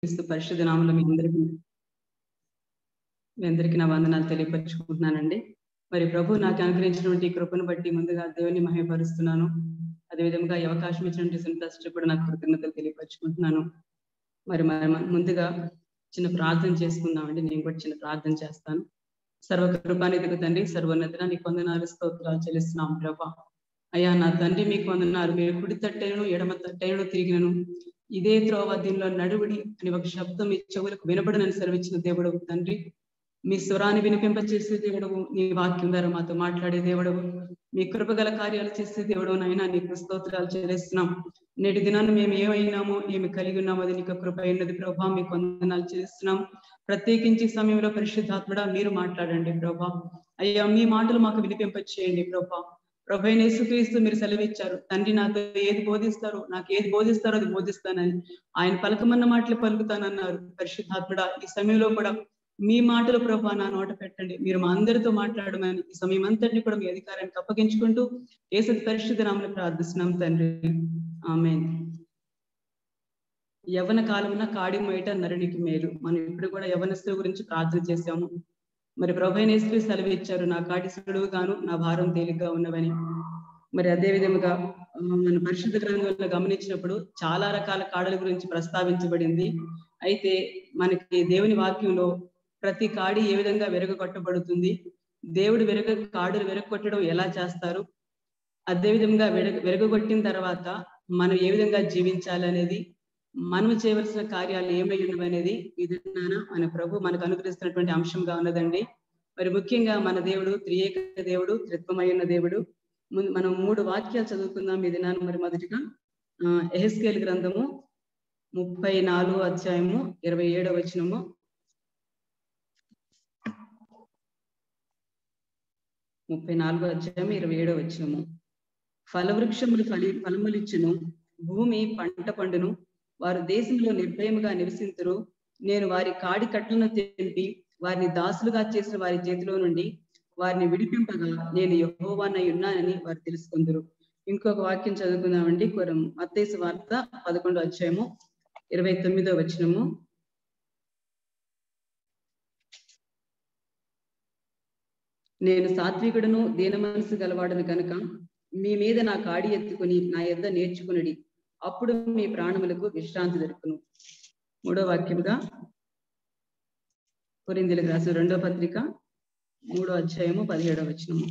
క్రీస్తు పరిశుద్ధ నామంలో మీ అందరికీ మీ అందరికీ నా వందనాలు తెలియపరుచుకుంటున్నానండి మరి ప్రభు నాకు అనుగ్రహించినటువంటి ఈ కృపను బట్టి ముందుగా దేవుని మహిమపరుస్తున్నాను అదేవిధంగా ఈ అవకాశం ఇచ్చినటువంటి సింప్లస్ట్ కూడా నాకు కృతజ్ఞతలు తెలియపరుచుకుంటున్నాను మరి మరి ముందుగా చిన్న ప్రార్థన చేసుకుందామండి నేను కూడా చిన్న ప్రార్థన చేస్తాను సర్వ కృపానిధికి తండ్రి సర్వోన్నతిన నీకు వందనాలు స్తోత్రాలు చెల్లిస్తున్నాం ప్రభా అయ్యా నా తండ్రి మీకు వందనాలు మీరు కుడి తట్టైనను ఎడమ తట్టైనను తిరిగినను ఇదే త్రోవ దీనిలో నడువుడి అని ఒక శబ్దం మీ చెవులకు వినబడనని సెలవిచ్చిన దేవుడు తండ్రి మీ స్వరాన్ని వినిపింపచేసే దేవుడవు నీ వాక్యం ద్వారా మాతో మాట్లాడే దేవుడవు మీ కృపగల కార్యాలు చేసే దేవుడు నాయన నీకు స్తోత్రాలు చెల్లిస్తున్నాం నేటి దినాన్ని మేము ఏమైనామో ఏమి కలిగి ఉన్నామో అది నీకు కృప అయినది ప్రభా మీకు వందనాలు చేస్తున్నాం ప్రత్యేకించి సమయంలో పరిశుద్ధాత్మడా మీరు మాట్లాడండి ప్రభా అయ్యా మీ మాటలు మాకు వినిపింపచేయండి ప్రభా ప్రభు యేసుక్రీస్తు మీరు సెలవిచ్చారు తండ్రి నాతో ఏది బోధిస్తారో నాకు ఏది బోధిస్తారో అది బోధిస్తానని ఆయన పలకమన్న మాటలు పలుకుతానన్నారు పరిశుద్ధాత్ముడా ఈ సమయంలో కూడా మీ మాటలు ప్రభా నా నోట పెట్టండి మీరు మా అందరితో మాట్లాడమని ఈ సమయం అంతటిని కూడా మీ అధికారానికి అప్పగించుకుంటూ ఏసు పరిశుద్ధ నామలు ప్రార్థిస్తున్నాం తండ్రి ఆమె యవన కాలమున కాడి మొయట నరునికి మేలు మనం ఇప్పుడు కూడా యవనస్తుల గురించి ప్రార్థన చేశాము మరి ప్రభైనేశ్వరి సెలవు ఇచ్చారు నా కాటి సులువు గాను నా భారం తేలిగ్గా ఉన్నవని మరి అదే విధముగా మన పరిశుద్ధ గ్రంథంలో గమనించినప్పుడు చాలా రకాల కాడల గురించి ప్రస్తావించబడింది అయితే మనకి దేవుని వాక్యంలో ప్రతి కాడి ఏ విధంగా వెరగొట్టబడుతుంది దేవుడు వెరగ కాడులు వెరగొట్టడం ఎలా చేస్తారు అదే విధంగా వెరగ వెరగొట్టిన తర్వాత మనం ఏ విధంగా జీవించాలి అనేది మనం చేయవలసిన కార్యాలు ఏమై ఉన్నవనేది విధాన మన ప్రభు మనకు అనుగ్రహిస్తున్నటువంటి అంశంగా ఉన్నదండి మరి ముఖ్యంగా మన దేవుడు త్రియేక దేవుడు త్రిత్వమైన దేవుడు మనం మూడు వాక్యాలు చదువుకుందాం ఈ దినాన్ని మరి మొదటిగా ఎహెస్కేల్ గ్రంథము ముప్పై నాలుగు అధ్యాయము ఇరవై ఏడవ వచనము ముప్పై నాలుగో అధ్యాయం ఇరవై ఏడవ వచనము ఫలవృక్షములు ఫలి ఫలములిచ్చును భూమి పంట పండును వారు దేశంలో నిర్భయముగా నివసించరు నేను వారి కాడి కట్లను తెంపి వారిని దాసులుగా చేసిన వారి చేతిలో నుండి వారిని విడిపింపగా నేను యహోవానై ఉన్నానని వారు తెలుసుకుందరు ఇంకొక వాక్యం చదువుకుందామండి కొరం మత్తేసు వార్త పదకొండో అధ్యాయము ఇరవై తొమ్మిదో వచనము నేను సాత్వికుడును దీన మనసు గలవాడను కనుక మీ మీద నా కాడి ఎత్తుకుని నా యొద్ద నేర్చుకునడి అప్పుడు మీ ప్రాణములకు విశ్రాంతి దొరుకును మూడో వాక్యముగా కొరిందులకు రాసు రెండో పత్రిక మూడో అధ్యాయము పదిహేడవ వచనము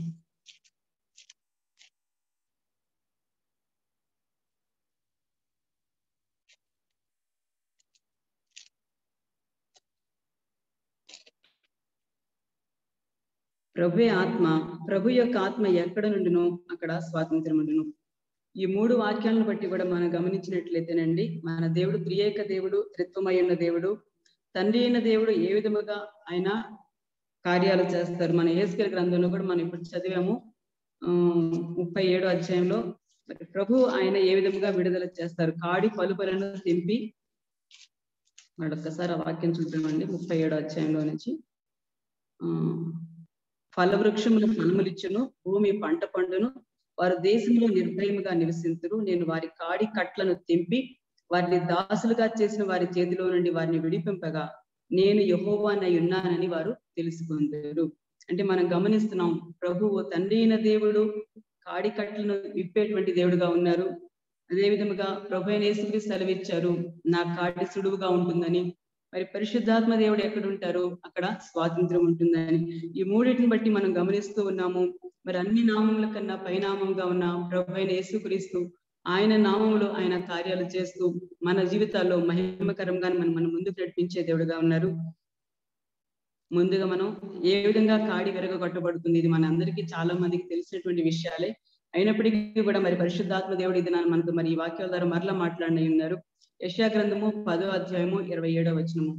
ప్రభువే ఆత్మ ప్రభు యొక్క ఆత్మ ఎక్కడ నుండినో అక్కడ స్వాతంత్రం ఉండును ఈ మూడు వాక్యాలను బట్టి కూడా మనం గమనించినట్లయితేనండి మన దేవుడు త్రియేక దేవుడు త్రిత్వమై ఉన్న దేవుడు తండ్రి అయిన దేవుడు ఏ విధముగా ఆయన కార్యాలు చేస్తారు మన ఏసుకల్ గ్రంథంలో కూడా మనం ఇప్పుడు చదివాము ముప్పై ఏడో అధ్యాయంలో ప్రభు ఆయన ఏ విధముగా విడుదల చేస్తారు కాడి పలుపలను తెంపి మరొక్కసారి ఆ వాక్యం చూద్దామండి ముప్పై ఏడో అధ్యాయంలో నుంచి ఆ ఫలవృక్షములు ఫలములిచ్చును భూమి పంట పండును వారు దేశంలో నిర్భయముగా నివసించరు నేను వారి కాడి కట్లను తెంపి వారిని దాసులుగా చేసిన వారి చేతిలో నుండి వారిని విడిపింపగా నేను యహోవానై ఉన్నానని వారు తెలుసుకుందరు అంటే మనం గమనిస్తున్నాం ప్రభువు తండ్రి అయిన దేవుడు కాడి కట్లను విప్పేటువంటి దేవుడుగా ఉన్నారు అదే విధముగా ప్రభు యేసుకి సెలవిచ్చారు నా కాడి సుడువుగా ఉంటుందని మరి పరిశుద్ధాత్మ దేవుడు ఎక్కడ ఉంటారు అక్కడ స్వాతంత్రం ఉంటుందని ఈ మూడింటిని బట్టి మనం గమనిస్తూ ఉన్నాము మరి అన్ని నామముల కన్నా పైనామంగా ఉన్న ప్రభు అయిన యేసుక్రీస్తు ఆయన నామములో ఆయన కార్యాలు చేస్తూ మన జీవితాల్లో మహిమకరంగా మనం మన ముందుకు నడిపించే దేవుడుగా ఉన్నారు ముందుగా మనం ఏ విధంగా కాడి వెరగొట్టబడుతుంది ఇది మన అందరికీ చాలా మందికి తెలిసినటువంటి విషయాలే అయినప్పటికీ కూడా మరి పరిశుద్ధాత్మ దేవుడు ఇది మనతో మరి ఈ వాక్యాల ద్వారా మరలా మాట్లాడి ఉన్నారు యశా గ్రంథము పదో అధ్యాయము ఇరవై ఏడో వచనము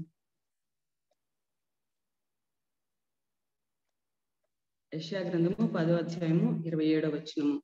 యశా గ్రంథము పదో అధ్యాయము ఇరవై ఏడో వచనము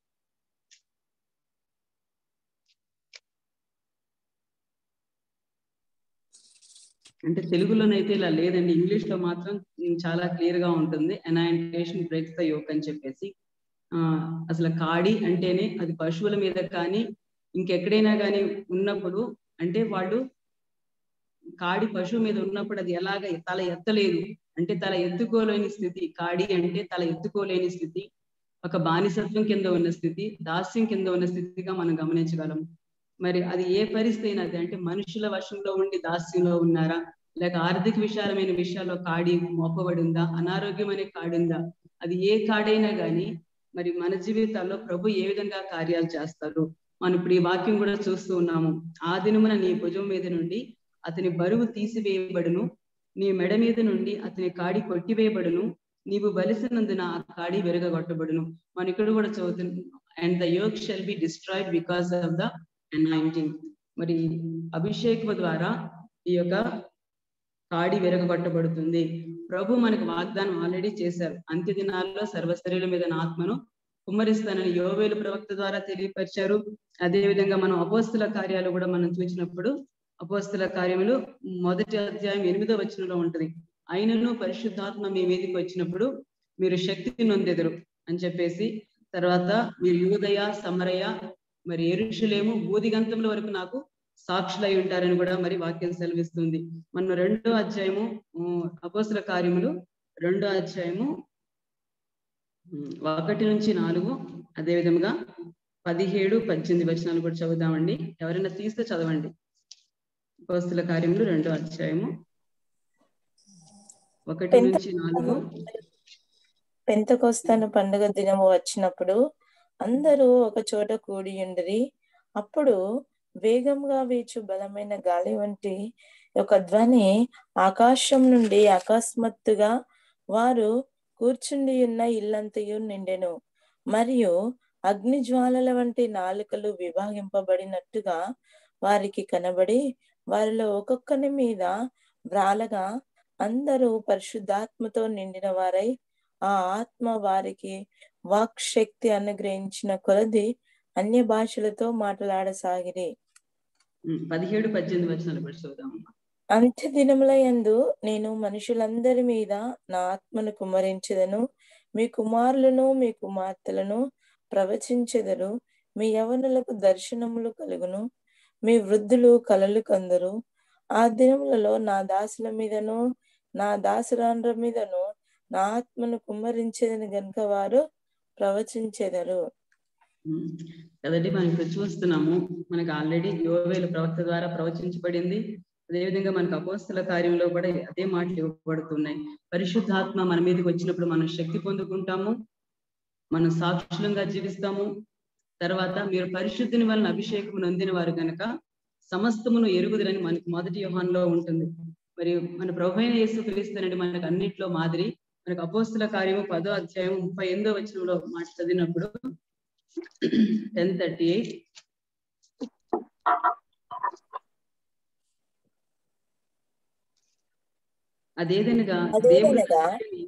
అంటే తెలుగులోనైతే ఇలా లేదండి ఇంగ్లీష్ లో మాత్రం చాలా క్లియర్ గా ఉంటుంది ఎనాయింటేషన్ బ్రేక్స్ ద యోక్ అని చెప్పేసి ఆ అసలు కాడి అంటేనే అది పశువుల మీద కానీ ఇంకెక్కడైనా కానీ ఉన్నప్పుడు అంటే వాళ్ళు కాడి పశువు మీద ఉన్నప్పుడు అది ఎలాగ తల ఎత్తలేదు అంటే తల ఎత్తుకోలేని స్థితి కాడి అంటే తల ఎత్తుకోలేని స్థితి ఒక బానిసత్వం కింద ఉన్న స్థితి దాస్యం కింద ఉన్న స్థితిగా మనం గమనించగలం మరి అది ఏ పరిస్థితి అయినది అంటే మనుషుల వశంలో ఉండి దాస్యంలో ఉన్నారా లేక ఆర్థిక విషయాలమైన విషయాల్లో కాడి మోపబడి ఉందా అనారోగ్యం అనే కాడి ఉందా అది ఏ కాడైనా గాని మరి మన జీవితాల్లో ప్రభు ఏ విధంగా కార్యాలు చేస్తారు మనం ఇప్పుడు ఈ వాక్యం కూడా చూస్తూ ఉన్నాము ఆ దినమున నీ భుజం మీద నుండి అతని బరువు తీసివేయబడును నీ మెడ మీద నుండి అతని కాడి కొట్టివేయబడును నీవు బలిసినందున ఆ కాడి విరగగొట్టబడును మనం ఇక్కడ కూడా చదువుతున్నాం and the yoke shall be destroyed because of the anointing మరి అభిషేకం ద్వారా ఈ యొక్క కాడి విరగగొట్టబడుతుంది ప్రభు మనకు వాగ్దానం ఆల్రెడీ చేశారు అంత్య దినాల్లో సర్వశరీరుల మీద నా ఆత్మను కుమ్మరిస్తానని యోవేలు ప్రవక్త ద్వారా తెలియపరిచారు అదే విధంగా మనం అపోస్తుల కార్యాలు కూడా మనం చూసినప్పుడు అపోస్తుల కార్యములు మొదటి అధ్యాయం ఎనిమిదో వచనంలో ఉంటది అయినను పరిశుద్ధాత్మ మీ మీదకి వచ్చినప్పుడు మీరు శక్తి నొందెదరు అని చెప్పేసి తర్వాత మీరు యూదయ సమరయ మరి ఎరుషులేము బూదిగంతముల వరకు నాకు సాక్షులై ఉంటారని కూడా మరి వాక్యం సెలవిస్తుంది మన రెండో అధ్యాయము అపోస్తుల కార్యములు రెండో అధ్యాయము ఒకటి నుంచి నాలుగు అదే విధంగా పదిహేడు పద్దెనిమిది వచనాలు కూడా చదువుదామండి ఎవరైనా తీస్తే చదవండి అపోస్తుల కార్యములు రెండో అధ్యాయము ఒకటి నుంచి నాలుగు పెంతకొస్తాను పండుగ దినము వచ్చినప్పుడు అందరూ ఒక చోట కూడి ఉండిరి అప్పుడు వేగంగా వీచు బలమైన గాలి వంటి ఒక ధ్వని ఆకాశం నుండి అకస్మాత్తుగా వారు కూర్చుండి ఉన్న ఇల్లంతయు నిండెను మరియు అగ్ని జ్వాలల వంటి నాలుకలు విభాగింపబడినట్టుగా వారికి కనబడి వారిలో ఒక్కొక్కని మీద వ్రాలగా అందరూ పరిశుద్ధాత్మతో నిండిన వారై ఆ ఆత్మ వారికి వాక్ శక్తి అనుగ్రహించిన కొలది అన్య భాషలతో మాట్లాడసాగిరి పదిహేడు పద్దెనిమిది వచనాలు కూడా చూద్దాం అంత్య దినముల యందు నేను మనుషులందరి మీద నా ఆత్మను కుమరించదను మీ కుమారులను మీ కుమార్తెలను ప్రవచించెదరు మీ యవనులకు దర్శనములు కలుగును మీ వృద్ధులు కలలు కందరు ఆ దినములలో నా దాసుల మీదను నా దాసురాండ్ర మీదను నా ఆత్మను కుమ్మరించేదని గనుక వారు ప్రవచించెదరు కదండి మనం ఇప్పుడు చూస్తున్నాము మనకు ఆల్రెడీ యోవేలు ప్రవక్త ద్వారా ప్రవచించబడింది అదేవిధంగా మనకు అపోస్తుల కార్యంలో కూడా అదే మాటలు ఇవ్వబడుతున్నాయి పరిశుద్ధాత్మ మన మీదకి వచ్చినప్పుడు మనం శక్తి పొందుకుంటాము మనం సాక్షులంగా జీవిస్తాము తర్వాత మీరు పరిశుద్ధిని వలన అభిషేకం నొందిన వారు కనుక సమస్తమును ఎరుగుదరని మనకి మొదటి వ్యూహంలో ఉంటుంది మరి మన ప్రభు అయిన యేసు క్రీస్తునండి మనకు అన్నిట్లో మాదిరి మనకు అపోస్తుల కార్యము పదో అధ్యాయం ముప్పై ఎనిమిదో వచనంలో మాట చదివినప్పుడు టెన్ థర్టీ ఎయిట్ అదేదనగా అదేదనగా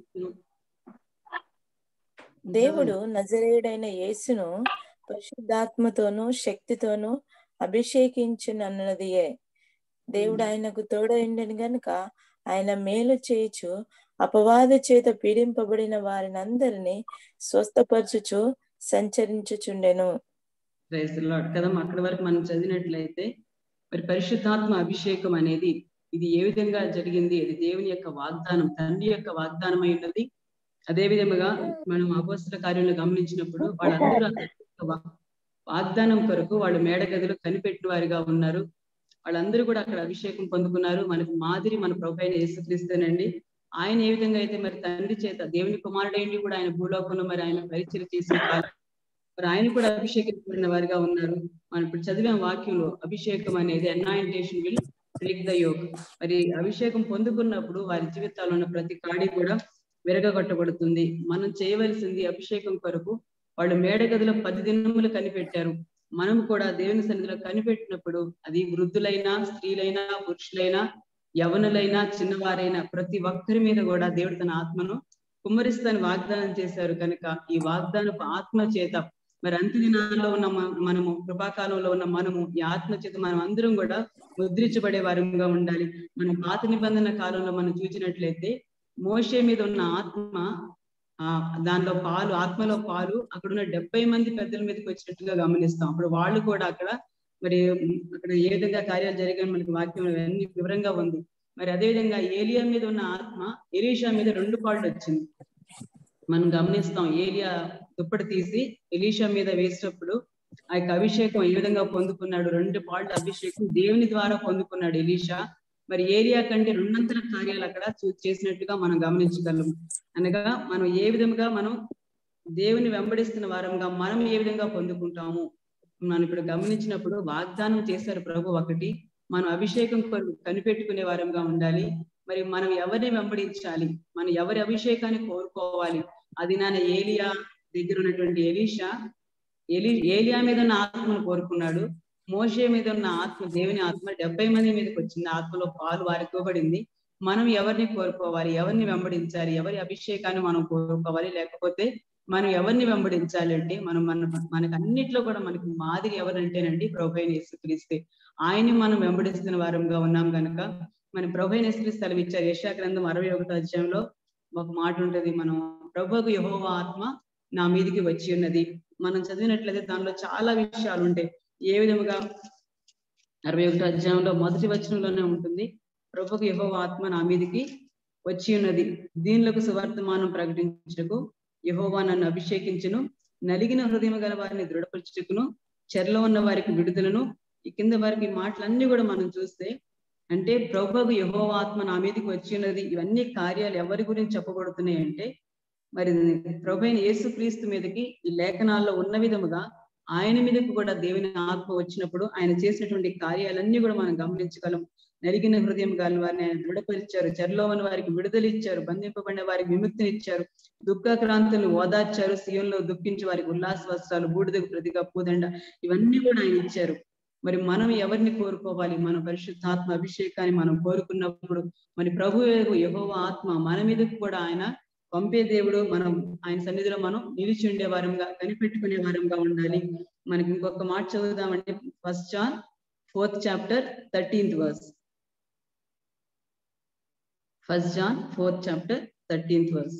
దేవుడు నజరేయుడైన యేసును పరిశుద్ధాత్మతోనూ శక్తితోనూ అభిషేకించునన్నదియే దేవుడు ఆయనకు తోడైండని గనుక ఆయన మేలు చేయుచు అపవాది చేత పీడింపబడిన వారిని అందరినీ స్వస్థపరచుచు సంచరించుచుండెను కదా అక్కడి వరకు మనం చదివినట్లయితే మరి పరిశుద్ధాత్మ అభిషేకం అనేది ఇది ఏ విధంగా జరిగింది అది దేవుని యొక్క వాగ్దానం తండ్రి యొక్క వాగ్దానం అయినది అదే విధముగా మనం అపోస్తుల కార్యంలో గమనించినప్పుడు వాళ్ళందరూ వాగ్దానం కొరకు వాళ్ళు మేడగదిలో కనిపెట్టిన వారిగా ఉన్నారు వాళ్ళందరూ కూడా అక్కడ అభిషేకం పొందుకున్నారు మనకు మాదిరి మన ప్రభు అయిన యేసుక్రీస్తునండి ఆయన ఏ విధంగా అయితే మరి తండ్రి చేత దేవుని కుమారుడైండి కూడా ఆయన భూలోకంలో మరి ఆయన పరిచయం చేసిన కాలం మరి ఆయన కూడా అభిషేకించబడిన వారిగా ఉన్నారు మనం ఇప్పుడు చదివిన వాక్యంలో అభిషేకం అనేది anointing will break the yoke మరి అభిషేకం పొందుకున్నప్పుడు వారి జీవితాల్లో ఉన్న ప్రతి కాడి కూడా విరగగొట్టబడుతుంది మనం చేయవలసింది అభిషేకం కొరకు వాళ్ళు మేడగదిలో పది దినములు కనిపెట్టారు మనం కూడా దేవుని సన్నిధిలో కనిపెట్టినప్పుడు అది వృద్ధులైనా స్త్రీలైనా పురుషులైనా యవనులైనా చిన్నవారైనా ప్రతి ఒక్కరి మీద కూడా దేవుడు తన ఆత్మను కుమ్మరిస్తాని వాగ్దానం చేశారు కనుక ఈ వాగ్దానపు ఆత్మ చేత మరి అంత్య దినాల్లో ఉన్న మనము కృపాకాలంలో ఉన్న మనము ఈ ఆత్మ చేత మనం అందరం కూడా ముద్రించబడే వారంగా ఉండాలి మనం పాత నిబంధన కాలంలో మనం చూసినట్లయితే మోషే మీద ఉన్న ఆత్మ ఆ దానిలో పాలు ఆత్మలో పాలు అక్కడ ఉన్న డెబ్బై మంది పెద్దల మీదకి వచ్చినట్టుగా గమనిస్తాం అప్పుడు వాళ్ళు కూడా అక్కడ మరి అక్కడ ఏ విధంగా కార్యాలు జరిగాయని మనకి వాక్యం అన్ని వివరంగా ఉంది మరి అదే విధంగా ఏలియా మీద ఉన్న ఆత్మ ఎలీషా మీద రెండు పాళ్ళు వచ్చింది మనం గమనిస్తాం ఏలియా దుప్పటి తీసి ఎలీషా మీద వేసినప్పుడు ఆ యొక్క అభిషేకం ఏ విధంగా పొందుకున్నాడు రెండు పాళ్ళు అభిషేకం దేవుని ద్వారా పొందుకున్నాడు ఎలీషా మరి ఏరియా కంటే రెండంతల కార్యాలు అక్కడ చేసినట్టుగా మనం గమనించగలం అనగా మనం ఏ విధంగా మనం దేవుని వెంబడిస్తున్న వారంగా మనం ఏ విధంగా పొందుకుంటాము మనం ఇప్పుడు గమనించినప్పుడు వాగ్దానం చేశారు ప్రభు ఒకటి మనం అభిషేకం కనిపెట్టుకునే వారంగా ఉండాలి మరి మనం ఎవరిని వెంబడించాలి మనం ఎవరి అభిషేకాన్ని కోరుకోవాలి అది నాన్న ఏలియా దగ్గర ఉన్నటువంటి ఎలీషా ఎలి ఏలియా మీద ఉన్న ఆత్మను కోరుకున్నాడు మోషే మీద ఉన్న ఆత్మ దేవుని ఆత్మ డెబ్బై మంది మీదకి వచ్చింది ఆత్మలో పాలు వారికి ఇవ్వబడింది మనం ఎవరిని కోరుకోవాలి ఎవరిని వెంబడించాలి ఎవరి అభిషేకాన్ని మనం కోరుకోవాలి లేకపోతే మనం ఎవరిని వెంబడించాలి అంటే మనం మన మనకు అన్నిట్లో కూడా మనకి మాదిరి ఎవరంటేనండి ప్రభైన యేసుక్రీస్తే ఆయన్ని మనం వెంబడిస్తున్న వారంగా ఉన్నాం కనుక మన ప్రభైన యేసుక్రీస్తు సెలవిచ్చారు యశా గ్రంథం అరవై ఒకటో అధ్యాయంలో ఒక మాట ఉంటది మనం ప్రభుకు యహోవ ఆత్మ నా మీదికి వచ్చి ఉన్నది మనం చదివినట్లయితే దానిలో చాలా విషయాలు ఉంటాయి ఏ విధముగా అరవై ఒకటో అధ్యాయంలో మొదటి వచనంలోనే ఉంటుంది ప్రభుకు యహోవ ఆత్మ నా మీదికి వచ్చి ఉన్నది దీనిలకు సువర్తమానం ప్రకటించుటకు యహోవా నన్ను అభిషేకించును నలిగిన హృదయం గల వారిని దృఢపరచుటకును చెరలో ఉన్న వారికి విడుదలను ఈ కింద వారికి మాటలన్నీ కూడా మనం చూస్తే అంటే ప్రభుకు యహోవ ఆత్మ నా మీదకి వచ్చి ఉన్నది ఇవన్నీ కార్యాలు ఎవరి గురించి చెప్పబడుతున్నాయి అంటే మరి ప్రభు అయిన యేసుక్రీస్తు మీదకి ఈ లేఖనాల్లో ఉన్న విధముగా ఆయన మీదకు కూడా దేవుని ఆత్మ వచ్చినప్పుడు ఆయన చేసినటువంటి కార్యాలన్నీ కూడా మనం గమనించగలం నలిగిన హృదయం గాలి వారిని ఆయన దృఢపరిచారు చెరలో ఉన్న వారికి విడుదల ఇచ్చారు బంధింపబడిన వారికి విముక్తిని ఇచ్చారు దుఃఖక్రాంతులు ఓదార్చారు సీఎంలో దుఃఖించి వారికి ఉల్లాస వస్త్రాలు బూడిదకు ప్రతిగా పూదండ ఇవన్నీ కూడా ఆయన ఇచ్చారు మరి మనం ఎవరిని కోరుకోవాలి మన పరిశుద్ధాత్మ అభిషేకాన్ని మనం కోరుకున్నప్పుడు మరి ప్రభు యహోవ ఆత్మ మన మీదకు కూడా ఆయన పంపే దేవుడు మనం ఆయన సన్నిధిలో మనం నిలిచి ఉండే వారంగా కనిపెట్టుకునే వారంగా ఉండాలి మనకి ఇంకొక మాట చదువుదామంటే first John fourth chapter thirteenth verse first John fourth chapter thirteenth verse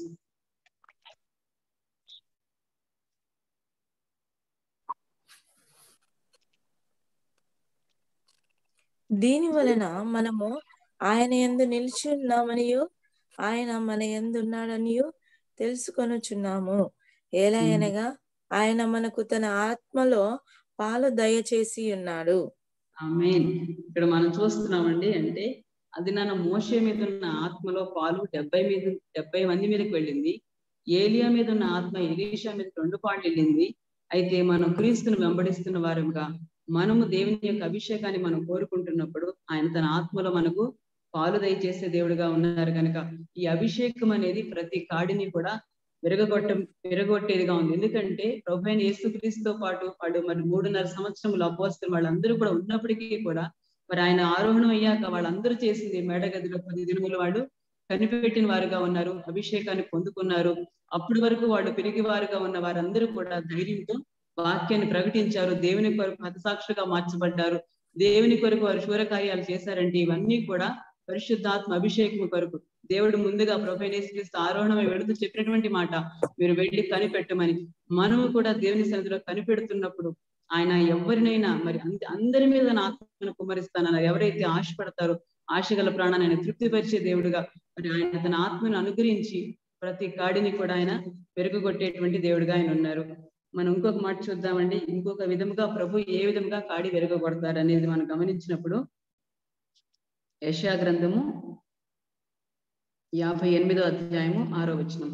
దీని వలన మనము ఆయన ఎందు నిలిచి ఉన్నామనియో ఆయన మన ఎందు ఉన్నాడనియో తెలుసుకొనుచున్నాము ఎలా అనగా ఆయన మనకు తన ఆత్మలో పాలు దయచేసి ఉన్నాడు ఆమెన్ ఇక్కడ మనం చూస్తున్నామండి అంటే అది నాన్న మోసే మీద ఉన్న ఆత్మలో పాలు డెబ్బై మీద డెబ్బై మంది మీదకి వెళ్ళింది ఏలియా మీద ఉన్న ఆత్మ ఎలీషా మీద రెండు పాటలు వెళ్ళింది అయితే మనం క్రీస్తును వెంబడిస్తున్న వారంగా మనము దేవుని యొక్క అభిషేకాన్ని మనం కోరుకుంటున్నప్పుడు ఆయన తన ఆత్మలో మనకు పాలు దయచేసే దేవుడుగా ఉన్నారు కనుక ఈ అభిషేకం అనేది ప్రతి కాడిని కూడా విరగొట్ట విరగొట్టేదిగా ఉంది ఎందుకంటే ప్రభు అయిన యేసుక్రీస్తుతో పాటు వాడు మరి మూడున్నర సంవత్సరములు అపోస్తులు వాళ్ళందరూ కూడా ఉన్నప్పటికీ కూడా మరి ఆయన ఆరోహణం అయ్యాక వాళ్ళందరూ చేసింది మేడగదిలో పది దినములు వాళ్ళు కనిపెట్టిన వారుగా ఉన్నారు అభిషేకాన్ని పొందుకున్నారు అప్పటి వరకు వాళ్ళు పెరిగి వారుగా ఉన్న వారందరూ కూడా ధైర్యంతో వాక్యాన్ని ప్రకటించారు దేవుని కొరకు హతసాక్షులుగా మార్చబడ్డారు దేవుని కొరకు వారు శూరకార్యాలు చేశారంటే ఇవన్నీ కూడా పరిశుద్ధాత్మ అభిషేకం కొరకు దేవుడు ముందుగా ప్రొఫైనేస్క్రీస్తు ఆరోహణమై వెళుతూ చెప్పినటువంటి మాట మీరు వెళ్ళి కనిపెట్టమని మనము కూడా దేవుని సన్నిధిలో కనిపెడుతున్నప్పుడు ఆయన ఎవరినైనా మరి అందరి మీద నా ఆత్మను కుమరిస్తానన్నారు ఎవరైతే ఆశపడతారో ఆశ గల ప్రాణాన్ని ఆయన తృప్తిపరిచే దేవుడుగా మరి ఆయన తన ఆత్మను అనుగ్రహించి ప్రతి కాడిని కూడా ఆయన పెరుగుగొట్టేటువంటి దేవుడుగా ఆయన ఉన్నారు మనం ఇంకొక మాట చూద్దామండి ఇంకొక విధముగా ప్రభు ఏ విధంగా కాడి వెరగొడతారు అనేది మనం గమనించినప్పుడు యశా గ్రంథము యాభై ఎనిమిదో అధ్యాయము ఆరో వచనము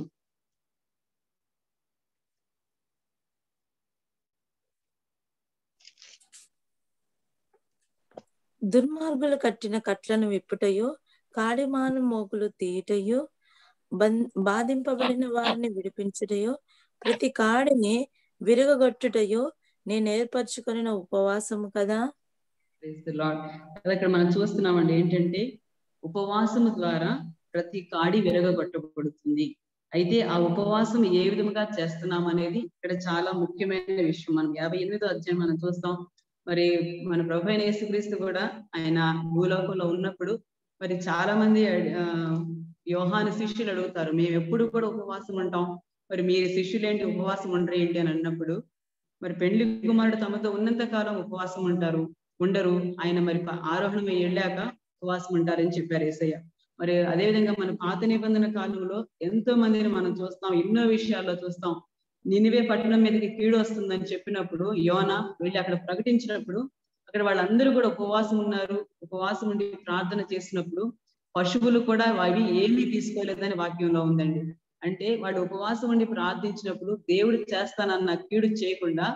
దుర్మార్గులు కట్టిన కట్లను విప్పుటయో కాడిమాను మోకులు తీయటయో బాధింపబడిన వారిని విడిపించుటయో ప్రతి కాడిని విరగగొట్టుటయో నేను ఏర్పరచుకున్న ఉపవాసము కదా ఇక్కడ మనం చూస్తున్నామండి ఏంటంటే ఉపవాసము ద్వారా ప్రతి కాడి విరగగొట్టబడుతుంది అయితే ఆ ఉపవాసం ఏ విధముగా చేస్తున్నాం అనేది ఇక్కడ చాలా ముఖ్యమైన విషయం మనం యాభై ఎనిమిదో అధ్యాయం మనం చూస్తాం మరి మన ప్రభు అయిన యేసుక్రీస్తు కూడా ఆయన భూలోకంలో ఉన్నప్పుడు మరి చాలా మంది యోహాను శిష్యులు అడుగుతారు మేము ఎప్పుడు కూడా ఉపవాసం ఉంటాం మరి మీరు శిష్యులు ఏంటి ఉపవాసం ఉండరు ఏంటి అని అన్నప్పుడు మరి పెళ్లి కుమారుడు తమతో ఉన్నంత కాలం ఉపవాసం ఉంటారు ఉండరు ఆయన మరి ఆరోహణం వెళ్ళాక ఉపవాసం ఉంటారని చెప్పారు ఏసయ్య మరి అదేవిధంగా మన పాత నిబంధన కాలంలో ఎంతో మందిని మనం చూస్తాం ఎన్నో విషయాల్లో చూస్తాం నినివే పట్టణం మీదకి కీడు వస్తుందని చెప్పినప్పుడు యోన వెళ్ళి అక్కడ ప్రకటించినప్పుడు అక్కడ వాళ్ళందరూ కూడా ఉపవాసం ఉన్నారు ఉపవాసం ఉండి ప్రార్థన చేసినప్పుడు పశువులు కూడా అవి ఏమీ తీసుకోలేదని వాక్యంలో ఉందండి అంటే వాడు ఉపవాసం ఉండి ప్రార్థించినప్పుడు దేవుడు చేస్తానన్న కీడు చేయకుండా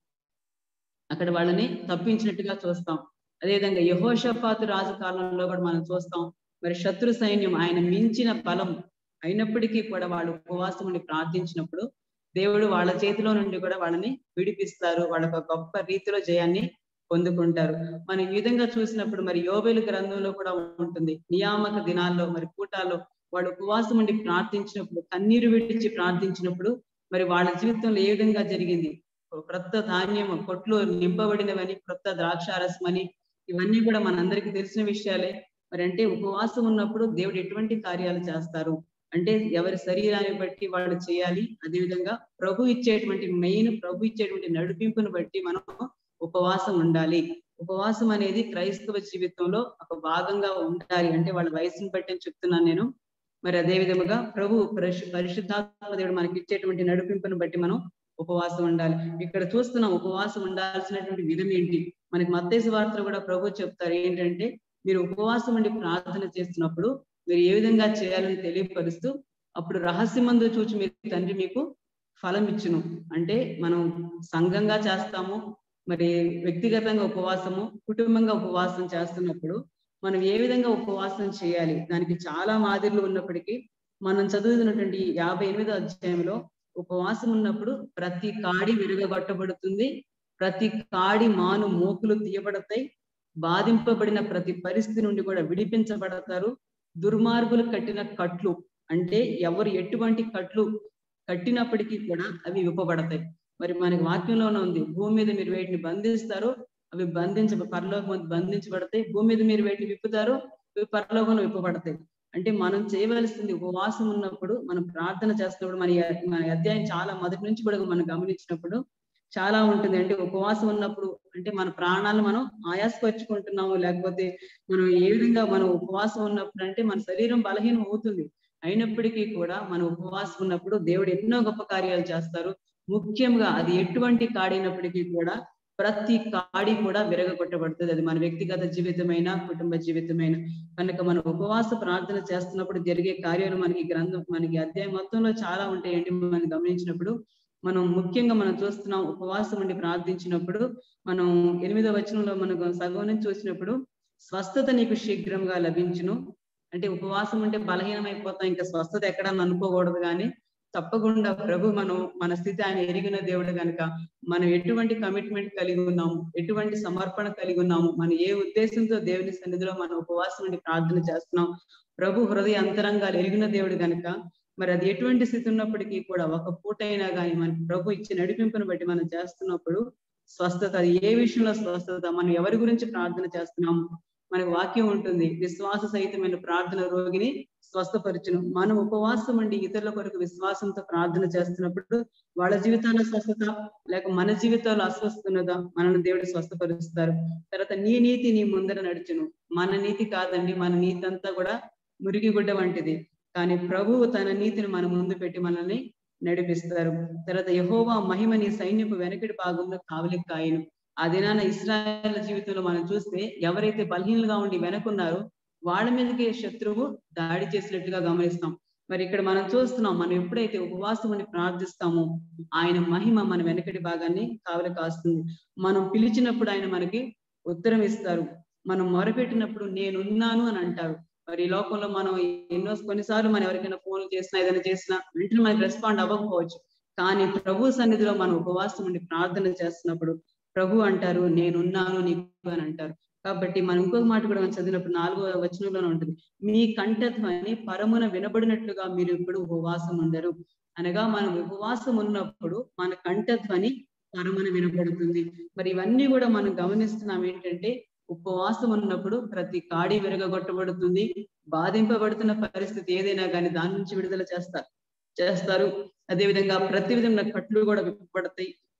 అక్కడ వాళ్ళని తప్పించినట్టుగా చూస్తాం అదేవిధంగా యహోషపాతు రాజు కాలంలో కూడా మనం చూస్తాం మరి శత్రు సైన్యం ఆయన మించిన బలం అయినప్పటికీ కూడా వాళ్ళు ఉపవాసం ఉండి ప్రార్థించినప్పుడు దేవుడు వాళ్ళ చేతిలో నుండి కూడా వాళ్ళని విడిపిస్తారు వాళ్ళ గొప్ప రీతిలో జయాన్ని పొందుకుంటారు మనం ఈ విధంగా చూసినప్పుడు మరి యోబేలు గ్రంథంలో కూడా ఉంటుంది నియామక దినాల్లో మరి కూటాల్లో వాళ్ళు ఉపవాసం ఉండి ప్రార్థించినప్పుడు కన్నీరు విడిచి ప్రార్థించినప్పుడు మరి వాళ్ళ జీవితంలో ఏ విధంగా జరిగింది క్రొత్త ధాన్యం కొట్లు నింపబడినవని క్రొత్త ద్రాక్షారసమని ఇవన్నీ కూడా మనందరికీ తెలిసిన విషయాలే మరి అంటే ఉపవాసం ఉన్నప్పుడు దేవుడు ఎటువంటి కార్యాలు చేస్తారు అంటే ఎవరి శరీరాన్ని బట్టి వాళ్ళు చేయాలి అదేవిధంగా ప్రభు ఇచ్చేటువంటి మెయిన్ ప్రభు ఇచ్చేటువంటి నడిపింపును బట్టి మనం ఉపవాసం ఉండాలి ఉపవాసం అనేది క్రైస్తవ జీవితంలో ఒక భాగంగా ఉండాలి అంటే వాళ్ళ వయసుని బట్టి అని చెప్తున్నాను నేను మరి అదే విధముగా ప్రభు పరిశు పరిశుద్ధాత్మ దేవుడు మనకి ఇచ్చేటువంటి నడిపింపును బట్టి మనం ఉపవాసం ఉండాలి ఇక్కడ చూస్తున్నాం ఉపవాసం ఉండాల్సినటువంటి విధం ఏంటి మనకి మత్తేసు వార్తలు కూడా ప్రభు చెప్తారు ఏంటంటే మీరు ఉపవాసం ఉండి ప్రార్థన చేస్తున్నప్పుడు మీరు ఏ విధంగా చేయాలని తెలియపరుస్తూ అప్పుడు రహస్యమందు చూచి మీరు తండ్రి మీకు ఫలం ఇచ్చును అంటే మనం సంఘంగా చేస్తాము మరి వ్యక్తిగతంగా ఉపవాసము కుటుంబంగా ఉపవాసం చేస్తున్నప్పుడు మనం ఏ విధంగా ఉపవాసం చేయాలి దానికి చాలా మాదిరిలు ఉన్నప్పటికీ మనం చదువుతున్నటువంటి యాభై ఎనిమిదో అధ్యాయంలో ఉపవాసం ఉన్నప్పుడు ప్రతి కాడి విరగగొట్టబడుతుంది ప్రతి కాడి మాను మోకులు తీయబడతాయి బాధింపబడిన ప్రతి పరిస్థితి నుండి కూడా విడిపించబడతారు దుర్మార్గులు కట్టిన కట్లు అంటే ఎవరు ఎటువంటి కట్లు కట్టినప్పటికీ కూడా అవి విప్పబడతాయి మరి మనకి వాక్యంలోనే ఉంది భూమి మీద మీరు వేటిని బంధిస్తారు అవి బంధించ పరలోకం బంధించబడతాయి భూమి మీద మీరు వేటిని విప్పుతారు అవి పరలోకంలో విప్పబడతాయి అంటే మనం చేయవలసింది ఉపవాసం ఉన్నప్పుడు మనం ప్రార్థన చేస్తున్నప్పుడు మన మన అధ్యాయం చాలా మొదటి నుంచి కూడా మనం గమనించినప్పుడు చాలా ఉంటుంది అంటే ఉపవాసం ఉన్నప్పుడు అంటే మన ప్రాణాలు మనం ఆయాసపరుచుకుంటున్నాము లేకపోతే మనం ఏ విధంగా మనం ఉపవాసం ఉన్నప్పుడు అంటే మన శరీరం బలహీనం అవుతుంది అయినప్పటికీ కూడా మన ఉపవాసం ఉన్నప్పుడు దేవుడు ఎన్నో గొప్ప కార్యాలు చేస్తారు ముఖ్యంగా అది ఎటువంటి కాడినప్పటికీ కూడా ప్రతి కాడి కూడా విరగొట్టబడుతుంది అది మన వ్యక్తిగత జీవితమైన కుటుంబ జీవితమైన కనుక మనం ఉపవాస ప్రార్థన చేస్తున్నప్పుడు జరిగే కార్యాలు మనకి గ్రంథం మనకి అధ్యాయం మొత్తంలో చాలా ఉంటాయండి మనం గమనించినప్పుడు మనం ముఖ్యంగా మనం చూస్తున్నాం ఉపవాసం ఉండి ప్రార్థించినప్పుడు మనం ఎనిమిదో వచనంలో మనకు సగం నుంచి చూసినప్పుడు స్వస్థత నీకు శీఘ్రంగా లభించును అంటే ఉపవాసం ఉంటే బలహీనమైపోతాం ఇంకా స్వస్థత ఎక్కడన్నా అనుకోకూడదు కానీ తప్పకుండా ప్రభు మనం మన స్థితి ఆయన ఎరిగిన దేవుడు కనుక మనం ఎటువంటి కమిట్మెంట్ కలిగి ఉన్నాము ఎటువంటి సమర్పణ కలిగి ఉన్నాము మనం ఏ ఉద్దేశంతో దేవుని సన్నిధిలో మనం ఉపవాసం ఉండి ప్రార్థన చేస్తున్నాం ప్రభు హృదయ అంతరంగాలు ఎరిగిన దేవుడు కనుక మరి అది ఎటువంటి స్థితి ఉన్నప్పటికీ కూడా ఒక పూట అయినా కానీ మనకి ప్రభు ఇచ్చిన నడిపింపును బట్టి మనం చేస్తున్నప్పుడు స్వస్థత అది ఏ విషయంలో స్వస్థత మనం ఎవరి గురించి ప్రార్థన చేస్తున్నాము మనకు వాక్యం ఉంటుంది విశ్వాస సహితమైన ప్రార్థన రోగిని స్వస్థపరచును మనం ఉపవాసం అండి ఇతరుల కొరకు విశ్వాసంతో ప్రార్థన చేస్తున్నప్పుడు వాళ్ళ జీవితాల్లో స్వస్థత లేక మన జీవితాల్లో అస్వస్థ ఉన్నదా మనల్ని దేవుడు స్వస్థపరుస్తారు తర్వాత నీ నీతి నీ ముందర నడుచును మన నీతి కాదండి మన నీతి అంతా కూడా మురిగిగుడ్డ వంటిది కానీ ప్రభువు తన నీతిని మన ముందు పెట్టి మనల్ని నడిపిస్తారు తర్వాత యహోవా మహిమ నీ సైన్యపు వెనకటి భాగంలో కావలి కాయను ఆ దినాన ఇస్రాయల్ జీవితంలో మనం చూస్తే ఎవరైతే బలహీనలుగా ఉండి వెనకున్నారో వాళ్ళ మీదకి శత్రువు దాడి చేసినట్టుగా గమనిస్తాం మరి ఇక్కడ మనం చూస్తున్నాం మనం ఎప్పుడైతే ఉపవాసం అని ప్రార్థిస్తామో ఆయన మహిమ మన వెనకటి భాగాన్ని కావలి కాస్తుంది మనం పిలిచినప్పుడు ఆయన మనకి ఉత్తరం ఇస్తారు మనం మొరపెట్టినప్పుడు నేనున్నాను అని అంటారు మరి ఈ లోకంలో మనం ఎన్నో కొన్నిసార్లు మనం ఎవరికైనా ఫోన్లు చేసినా ఏదైనా చేసినా వెంటనే మనకి రెస్పాండ్ అవ్వకపోవచ్చు కానీ ప్రభు సన్నిధిలో మనం ఉపవాసం ఉండి ప్రార్థన చేస్తున్నప్పుడు ప్రభు అంటారు నేనున్నాను నీకు అని అంటారు కాబట్టి మనం ఇంకొక మాట కూడా మనం చదివినప్పుడు నాలుగో వచనంలోనే ఉంటుంది మీ కంఠధ్వని పరమున వినబడినట్లుగా మీరు ఇప్పుడు ఉపవాసం ఉండరు అనగా మనం ఉపవాసం ఉన్నప్పుడు మన కంఠధ్వని పరమున వినబడుతుంది మరి ఇవన్నీ కూడా మనం గమనిస్తున్నాం ఏంటంటే ఉపవాసం ఉన్నప్పుడు ప్రతి కాడి విరగగొట్టబడుతుంది బాధింపబడుతున్న పరిస్థితి ఏదైనా కానీ దాని నుంచి విడుదల చేస్తారు చేస్తారు అదేవిధంగా ప్రతి విధంగా కట్లు కూడా విప్పబడతాయి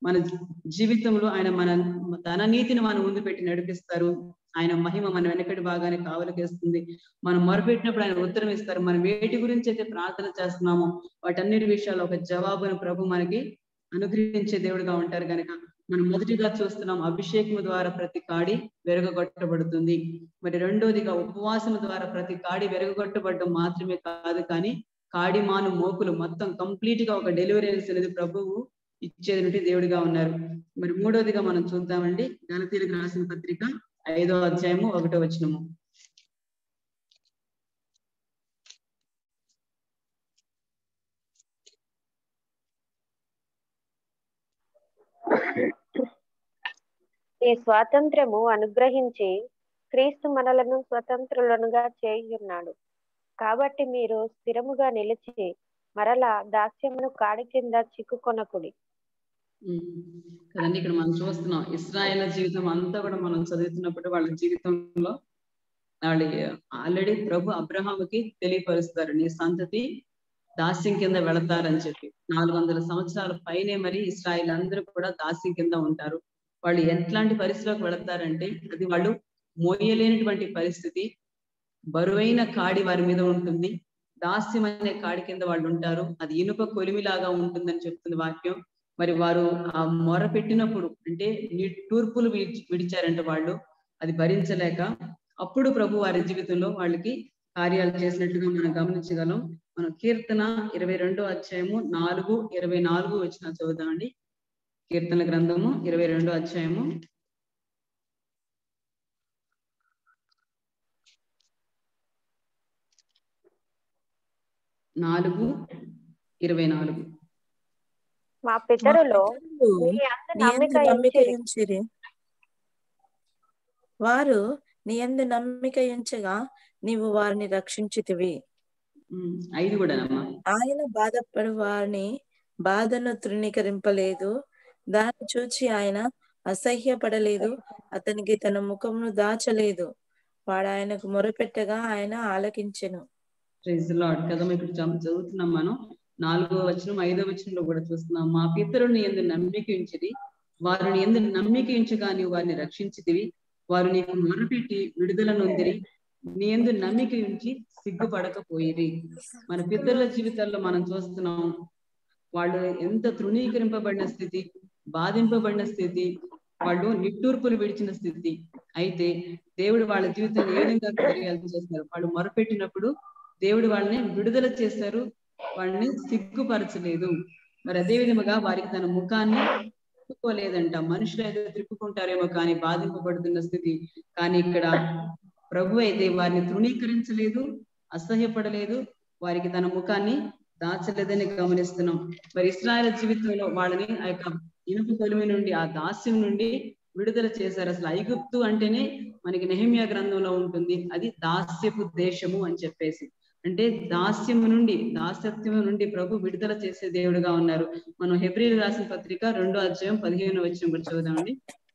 మన జీవితంలో ఆయన మన తన నీతిని మన ముందు పెట్టి నడిపిస్తారు ఆయన మహిమ మన వెనకటి భాగాన్ని కావలకేస్తుంది మనం మొరపెట్టినప్పుడు ఆయన ఉత్తరం ఇస్తారు మనం వేటి గురించి అయితే ప్రార్థన చేస్తున్నామో వాటన్నిటి విషయాల్లో ఒక జవాబును ప్రభు మనకి అనుగ్రహించే దేవుడిగా ఉంటారు కనుక మనం మొదటిగా చూస్తున్నాం అభిషేకం ద్వారా ప్రతి కాడి వెరగొట్టబడుతుంది మరి రెండోదిగా ఉపవాసం ద్వారా ప్రతి కాడి వెరగొట్టబడడం మాత్రమే కాదు కానీ కాడి మాను మోకులు మొత్తం కంప్లీట్ గా ఒక డెలివరీ అనేది ప్రభువు ఇచ్చేది దేవుడిగా ఉన్నారు మరి మూడోదిగా మనం చూద్దామండి గణతీలకు రాసిన పత్రిక ఐదో అధ్యాయము ఒకటో వచనము ఈ స్వాతంత్రము అనుగ్రహించి క్రీస్తు మనలను స్వతంత్రులనుగా చేయున్నాడు కాబట్టి మీరు స్థిరముగా నిలిచి మరలా దాస్యమును కాడి కింద చిక్కుకొనకుడి కదండి ఇక్కడ మనం చూస్తున్నాం ఇస్రాయేల్ జీవితం అంతా కూడా మనం చదువుతున్నప్పుడు వాళ్ళ జీవితంలో వాళ్ళు ఆల్రెడీ ప్రభు అబ్రహాముకి తెలియపరుస్తారు నీ సంతతి దాస్యం కింద వెళతారని చెప్పి నాలుగు వందల సంవత్సరాల పైనే మరి ఇస్రాయిల్ అందరూ కూడా దాస్యం కింద ఉంటారు వాళ్ళు ఎట్లాంటి పరిస్థితిలోకి వెళతారంటే అది వాళ్ళు మోయలేనటువంటి పరిస్థితి బరువైన కాడి వారి మీద ఉంటుంది దాస్యం అనే కాడి కింద వాళ్ళు ఉంటారు అది ఇనుప కొలిమిలాగా ఉంటుందని చెప్తుంది వాక్యం మరి వారు ఆ మొర పెట్టినప్పుడు అంటే తూర్పులు విడిచి విడిచారంట వాళ్ళు అది భరించలేక అప్పుడు ప్రభు వారి జీవితంలో వాళ్ళకి కార్యాలు చేసినట్లుగా మనం గమనించగలం మనం కీర్తన ఇరవై రెండో అధ్యాయము నాలుగు ఇరవై నాలుగు వచ్చిన చదువుదామండి కీర్తన గ్రంథము ఇరవై రెండో అధ్యాయము నాలుగు ఇరవై నాలుగు మా పితరులో నీ అందు నీ యందు నమ్మిక నమ్మిక ఉంచిరి. ఉంచిరి వారు నీ యందు నమ్మిక ఉంచగా నీవు వారిని రక్షించితివి ఉమ్, ఐదు కూడానమ్మా ఆయన బాధపడు వారిని బాధను తృణీకరింపలేదు దాన్ని చూచి ఆయన అసహ్యపడలేదు అతనికి తన ముఖమును దాచలేదు వాడు ఆయనకు మొరపెట్టగా ఆయన ఆలకించెను ప్రైజ్ లాడ్ కదా మనం ఇప్పుడు చదువు- చదువుతున్నాం మనం నాలుగో వచనం ఐదో వచనంలో కూడా చూస్తున్నాం మా పితరుని ఎందు నమ్మిక ఉంచిది వారిని ఎందు నమ్మిక ఉంచగా నీవు వారిని రక్షించితివి వారు నీకు మొరపెట్టి విడుదల నొందిరి నీ ఎందు నమ్మిక ఉంచి సిగ్గుపడకపోయిరి మన పితరుల జీవితాల్లో మనం చూస్తున్నాం వాళ్ళు ఎంత తృణీకరింపబడిన స్థితి బాధింపబడిన స్థితి వాళ్ళు నిట్టూర్పులు విడిచిన స్థితి అయితే దేవుడు వాళ్ళ జీవితాన్ని ఏ విధంగా కార్యాలు చేస్తారు వాళ్ళు మొరపెట్టినప్పుడు దేవుడు వాళ్ళని విడుదల చేశారు వాళ్ళని సిగ్గుపరచలేదు మరి అదే విధముగా వారికి తన ముఖాన్ని తిప్పుకోలేదంట మనుషులు అయితే తిప్పుకుంటారేమో కానీ బాధింపబడుతున్న స్థితి కానీ ఇక్కడ ప్రభు అయితే వారిని తృణీకరించలేదు అసహ్యపడలేదు వారికి తన ముఖాన్ని దాచలేదని గమనిస్తున్నాం మరి ఇస్రాయల్ జీవితంలో వాళ్ళని ఆ యొక్క ఇనుపు కొలిమి నుండి ఆ దాస్యం నుండి విడుదల చేశారు అసలు ఐగుప్తు అంటేనే మనకి నెహమ్యా గ్రంథంలో ఉంటుంది అది దాస్యపు దేశము అని చెప్పేసి అంటే దాస్యము నుండి దాస్యత్వం నుండి ప్రభు విడుదల చేసే దేవుడుగా ఉన్నారు మనం హెబ్రిల్ రాసిన పత్రిక రెండో అధ్యాయం పదిహేను వచ్చిన కూడా చదువుదామండి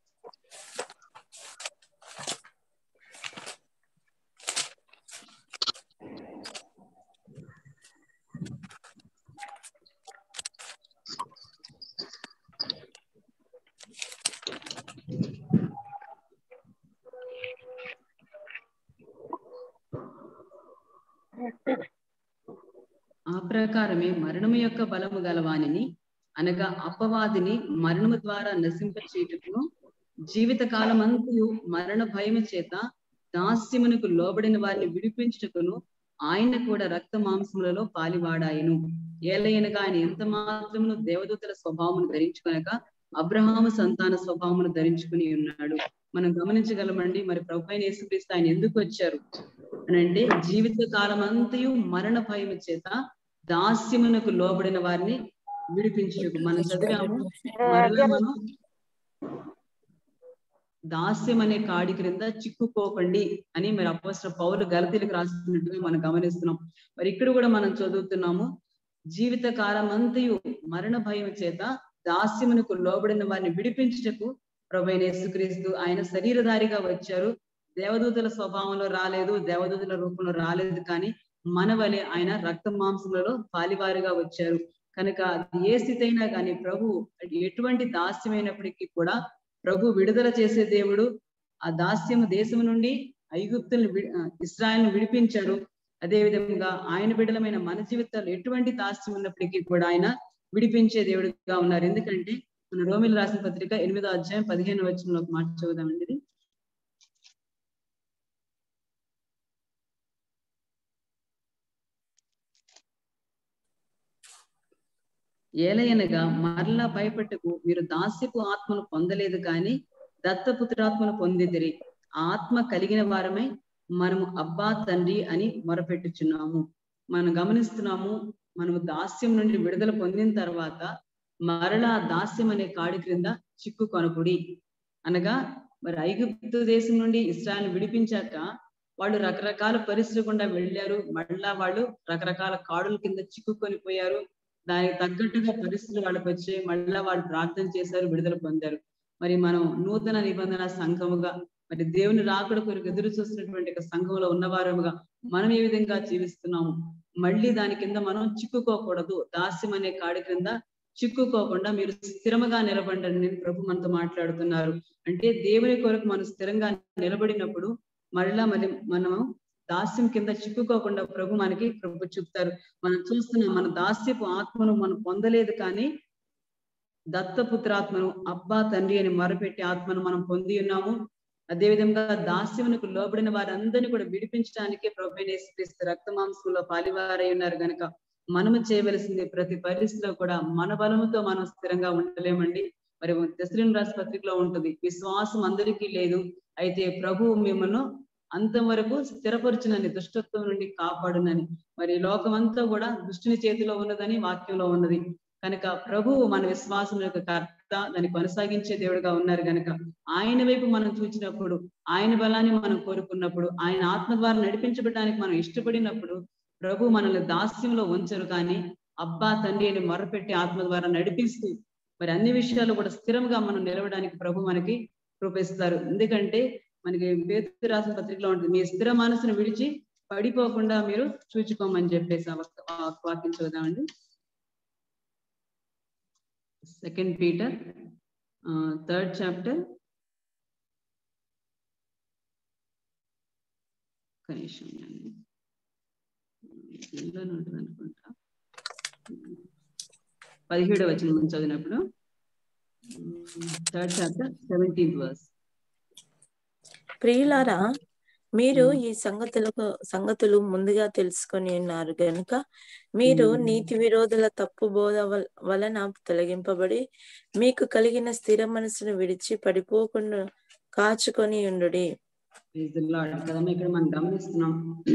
ఆ ప్రకారమే మరణము యొక్క బలము గలవానిని అనగా అపవాదిని మరణము ద్వారా నశింప చేయుటకును జీవిత కాలమంతయు మరణ భయము చేత దాస్యమునకు లోబడిన వారిని విడిపించుటకును ఆయన కూడా రక్త మాంసములలో పాలివాడాయను ఏలయనగా ఆయన ఎంత మాత్రమును దేవదూతల స్వభావమును ధరించుకొనక అబ్రహాము సంతాన స్వభావమును ధరించుకుని ఉన్నాడు మనం గమనించగలమండి మరి ప్రభు అయిన యేసుక్రీస్తు ఆయన ఎందుకు వచ్చారు అని అంటే జీవిత కాలం అంతయు మరణ భయము చేత దాస్యమునకు లోబడిన వారిని విడిపించుటకు మనం చదివాము మరలా మనం దాస్యం అనే కాడి క్రింద చిక్కుకోకండి అని మరి అపోసర పౌరు గలతీలకు రాసినట్టుగా మనం గమనిస్తున్నాం మరి ఇక్కడ కూడా మనం చదువుతున్నాము జీవిత కాలం అంతయు మరణ భయం చేత దాస్యమునకు లోబడిన వారిని విడిపించుటకు ప్రభు అయిన యేసుక్రీస్తు ఆయన శరీరధారిగా వచ్చారు దేవదూతల స్వభావంలో రాలేదు దేవదూతల రూపంలో రాలేదు కానీ మన వలె ఆయన రక్త మాంసములలో పాలివారిగా వచ్చారు కనుక అది ఏ స్థితి అయినా కానీ ప్రభు అది ఎటువంటి దాస్యమైనప్పటికీ కూడా ప్రభు విడుదల చేసే దేవుడు ఆ దాస్యం దేశం నుండి ఐగుప్తుల్ని వి- ఆ, ఇస్రాయల్ని విడిపించారు అదే విధంగా ఆయన బిడ్డలమైన మన జీవితాలు ఎటువంటి దాస్యం ఉన్నప్పటికీ కూడా ఆయన విడిపించే దేవుడిగా ఉన్నారు ఎందుకంటే మన రోమిల్ రాసిన పత్రిక ఎనిమిదో అధ్యాయం పదిహేను వచనంలో ఒక మాట చదువుదామండి ఇది ఏలయనగా మరలా భయపెట్టుకు మీరు దాస్యపు ఆత్మను పొందలేదు కానీ దత్తపుత్రాత్మను పొందిదిరి ఆ ఆత్మ కలిగిన వారమై మనము అబ్బా తండ్రి అని మొరపెట్టుచున్నాము మనం గమనిస్తున్నాము మనము దాస్యం నుండి విడుదల పొందిన తర్వాత మరలా ఆ దాస్యం అనే కాడి క్రింద చిక్కు కొనకుడి అనగా మరి ఐగుప్తు దేశం నుండి ఇస్రాయల్ విడిపించాక వాళ్ళు రకరకాల పరిస్థితులు గుండా వెళ్ళారు మళ్ళా వాళ్ళు రకరకాల కాడుల కింద చిక్కుకొని పోయారు దానికి తగ్గట్టుగా పరిస్థితులు వాళ్ళకి వచ్చాయి మళ్ళా వాళ్ళు ప్రార్థన చేశారు విడుదల పొందారు మరి మనం నూతన నిబంధన సంఘముగా మరి దేవుని రాకడ కొరకు ఎదురు చూస్తున్నటువంటి ఒక సంఘంలో ఉన్నవారముగా మనం ఏ విధంగా జీవిస్తున్నాము మళ్ళీ దాని కింద మనం చిక్కుకోకూడదు దాస్యం అనే కాడి క్రింద చిక్కుకోకుండా మీరు స్థిరముగా నిలబడండి అని ప్రభు మనతో మాట్లాడుతున్నారు అంటే దేవుని కొరకు మనం స్థిరంగా నిలబడినప్పుడు మళ్ళా మరి మనము దాస్యం కింద చిక్కుకోకుండా ప్రభు మనకి ప్రభు చూపుతారు మనం చూస్తున్నాం మన దాస్యపు ఆత్మను మనం పొందలేదు కానీ దత్తపుత్రాత్మను అబ్బా తండ్రి అని మొరపెట్టి ఆత్మను మనం పొంది ఉన్నాము అదేవిధంగా దాస్యమునకు లోబడిన వారందరినీ కూడా విడిపించడానికే ప్రభు నేస్క్రీస్తు రక్త మాంసంలో పాలివారై ఉన్నారు గనక మనము చేయవలసింది ప్రతి పరిస్థితిలో కూడా మన బలముతో మనం స్థిరంగా ఉండలేమండి మరి దశరిన్ రాసి పత్రికలో ఉంటుంది విశ్వాసం అందరికీ లేదు అయితే ప్రభు మిమ్మల్ని అంతం వరకు స్థిరపరచునని దుష్టత్వం నుండి కాపాడునని మరి లోకమంతా కూడా దుష్టుని చేతిలో ఉన్నదని వాక్యంలో ఉన్నది కనుక ప్రభువు మన విశ్వాసం యొక్క కర్త దాన్ని కొనసాగించే దేవుడుగా ఉన్నారు కనుక ఆయన వైపు మనం చూచినప్పుడు ఆయన బలాన్ని మనం కోరుకున్నప్పుడు ఆయన ఆత్మ ద్వారా నడిపించబడడానికి మనం ఇష్టపడినప్పుడు ప్రభు మనల్ని దాస్యంలో ఉంచరు కానీ అబ్బా తండ్రి అని మొరపెట్టి ఆత్మ ద్వారా నడిపిస్తూ మరి అన్ని విషయాలు కూడా స్థిరంగా మనం నిలవడానికి ప్రభు మనకి రూపిస్తారు ఎందుకంటే మనకి పేరు రాసిన పత్రికలో ఉంటుంది మీ స్థిర మనసును విడిచి పడిపోకుండా మీరు చూచుకోమని చెప్పేసి ఆ వక్- ఆ వాక్యం చూద్దామండి సెకండ్ పీటర్ థర్డ్ చాప్టర్ కనీసం ఇందులోనే ఉంటుంది అనుకుంటా పదిహేడవ వచనం మనం చదివినప్పుడు థర్డ్ చాప్టర్ సెవెంటీన్త్ వర్స్ ప్రియులారా మీరు ఈ సంగతులకు సంగతులు ముందుగా తెలుసుకొని ఉన్నారు గనుక మీరు మ్మ్. నీతి విరోధుల తప్పు బోధ వల్- వలన తొలగింపబడి మీకు కలిగిన స్థిర మనసును విడిచి పడిపోకుండా కాచుకొని ఉండుడి Praise the Lord. కదమ్మా ఇక్కడ మనం గమనిస్తున్నాం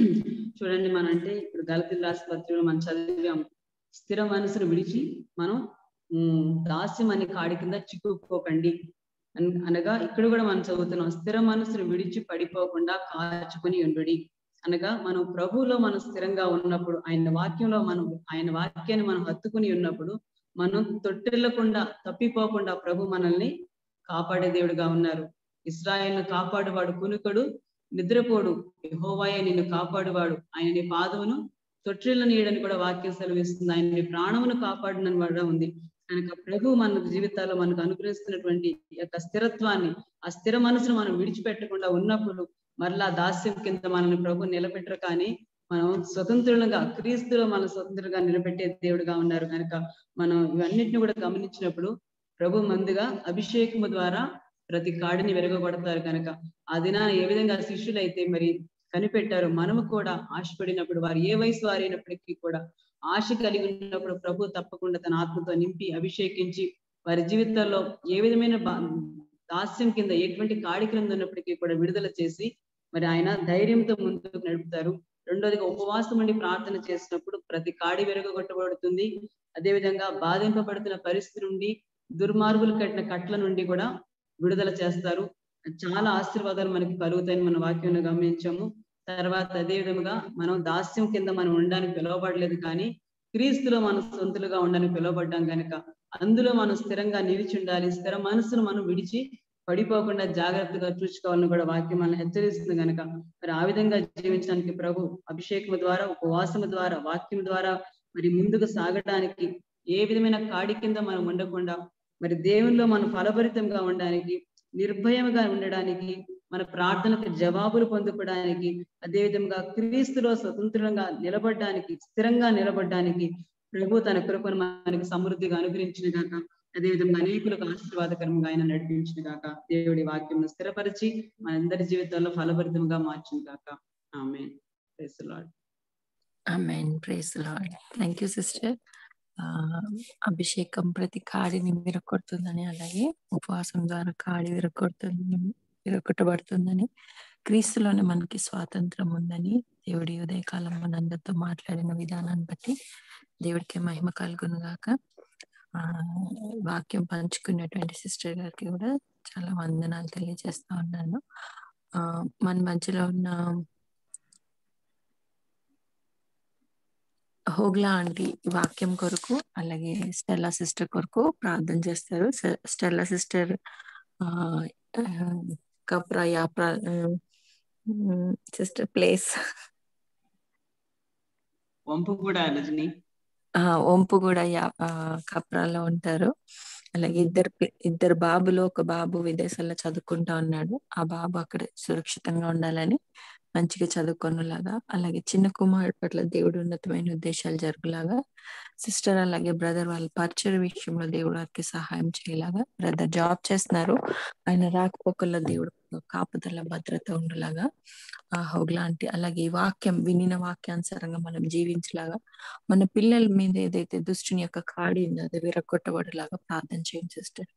చూడండి మనం అంటే ఇప్పుడు గలతీల రాసి పత్రికలో మనం చదివాం స్థిర మనసును విడిచి మనం ఉమ్, దాస్యం అనే కాడి కింద చిక్కుకోకండి అన్- అనగా ఇక్కడ కూడా మనం చదువుతున్నాం స్థిర మనసును విడిచి పడిపోకుండా కాచుకొని ఉండుడి అనగా మనం ప్రభువులో మనం స్థిరంగా ఉన్నప్పుడు ఆయన వాక్యంలో మనం ఆయన వాక్యాన్ని మనం హత్తుకుని ఉన్నప్పుడు మనం తొట్టిల్లకుండా తప్పిపోకుండా ప్రభు మనల్ని కాపాడే దేవుడుగా ఉన్నారు ఇస్రాయేల్ను కాపాడువాడు కునుకడు నిద్రపోడు యెహోవాయే నిన్ను కాపాడువాడు ఆయన నీ పాదమును తొట్టిల్ల నీడని కూడా వాక్యం సెలవిస్తుంది ఆయన నీ ప్రాణమును కాపాడునని కూడా ఉంది కనుక ప్రభు మన జీవితాల్లో మనకు అనుగ్రహిస్తున్నటువంటి ఈ యొక్క స్థిరత్వాన్ని ఆ స్థిర మనసును మనం విడిచిపెట్టకుండా ఉన్నప్పుడు మరలా దాస్యం కింద మనల్ని ప్రభు నిలబెట్టరు కానీ మనం స్వతంత్రులుగా క్రీస్తులో మన స్వతంత్రులుగా నిలబెట్టే దేవుడుగా ఉన్నారు కనుక మనం ఇవన్నిటిని కూడా గమనించినప్పుడు ప్రభు ముందుగా అభిషేకము ద్వారా ప్రతి కాడిని వెరగొడతారు కనుక ఆ దినాన ఏ విధంగా శిష్యులైతే మరి కనిపెట్టారు మనము కూడా ఆశపడినప్పుడు వారు ఏ వయసు వారైనప్పటికీ కూడా ఆశ కలిగి ఉన్నప్పుడు ప్రభు తప్పకుండా తన ఆత్మతో నింపి అభిషేకించి వారి జీవితాల్లో ఏ విధమైన బా- దాస్యం కింద ఎటువంటి కాడి క్రింద ఉన్నప్పటికీ కూడా విడుదల చేసి మరి ఆయన ధైర్యంతో ముందుకు నడుపుతారు రెండోదిగా ఉపవాసం ఉండి ప్రార్థన చేసినప్పుడు ప్రతి కాడి వెరగొట్టబడుతుంది అదేవిధంగా బాధింపబడుతున్న పరిస్థితి నుండి దుర్మార్గులు కట్టిన కట్ల నుండి కూడా విడుదల చేస్తారు చాలా ఆశీర్వాదాలు మనకి కలుగుతాయని మన వాక్యంలో గమనించాము తర్వాత అదే విధముగా మనం దాస్యం కింద మనం ఉండడానికి పిలువబడలేదు కానీ క్రీస్తులో మనం సొంతులుగా ఉండడానికి పిలువబడ్డాం కనుక అందులో మనం స్థిరంగా నిలిచి ఉండాలి స్థిర మనసును మనం విడిచి పడిపోకుండా జాగ్రత్తగా చూసుకోవాలని కూడా వాక్యం మనం హెచ్చరిస్తుంది కనుక మరి ఆ విధంగా జీవించడానికి ప్రభు అభిషేకము ద్వారా ఉపవాసము ద్వారా వాక్యం ద్వారా మరి ముందుకు సాగడానికి ఏ విధమైన కాడి కింద మనం ఉండకుండా మరి దేవునిలో మనం ఫలభరితంగా ఉండడానికి నిర్భయంగా ఉండడానికి మన ప్రార్థనకు జవాబులు పొందుకోవడానికి అదేవిధంగా క్రీస్తులో స్వతంత్రంగా నిలబడడానికి స్థిరంగా నిలబడడానికి ప్రభు తన కృపను మనకి సమృద్ధిగా అనుగ్రహించిన గాక అదేవిధంగా అనేకులకు ఆశీర్వాదకరంగా ఆయన నడిపించిన గాక దేవుడి వాక్యం స్థిరపరిచి మనందరి జీవితాల్లో ఫలభరితంగా మార్చిన గాక ఆమె amen praise lord thank you sister అభిషేకం ప్రతి కాడిని విరగొడుతుందని అలాగే ఉపవాసం ద్వారా కాడి విరగొడుతుంది విరగొట్టబడుతుందని క్రీస్తులోనే మనకి స్వాతంత్రం ఉందని దేవుడి ఉదయకాలం మనందరితో మాట్లాడిన విధానాన్ని బట్టి దేవుడికి మహిమ కలుగును గాక ఆ వాక్యం పంచుకున్నటువంటి సిస్టర్ గారికి కూడా చాలా వందనాలు తెలియజేస్తా ఉన్నాను ఆ మన మధ్యలో ఉన్న హోగ్లా ఆంటీ వాక్యం కొరకు అలాగే స్టెల్లా సిస్టర్ కొరకు ప్రార్థన చేస్తారు స్టెల్లా సిస్టర్ కప్రా యాప్రా సిస్టర్ ప్లేస్ వంపు కూడా రజని వంపు కూడా యా కప్రాలో ఉంటారు అలాగే ఇద్దరు ఇద్దరు బాబులు ఒక బాబు విదేశాల్లో చదువుకుంటా ఉన్నాడు ఆ బాబు అక్కడ సురక్షితంగా ఉండాలని మంచిగా చదువుకునేలాగా అలాగే చిన్న కుమారుడు పట్ల దేవుడు ఉన్నతమైన ఉద్దేశాలు జరుగులాగా సిస్టర్ అలాగే బ్రదర్ వాళ్ళ పరిచయ విషయంలో దేవుడు వారికి సహాయం చేయలాగా బ్రదర్ జాబ్ చేస్తున్నారు ఆయన రాకపోకల్లో దేవుడు కాపుదల భద్రత ఉండలాగా ఆ హోగ్లాంటి అలాగే ఈ వాక్యం వినిన వాక్యానుసారంగా మనం జీవించలాగా మన పిల్లల మీద ఏదైతే దుష్టుని యొక్క కాడి ఉందో అది విరగొట్టబడేలాగా ప్రార్థన చేయండి సిస్టర్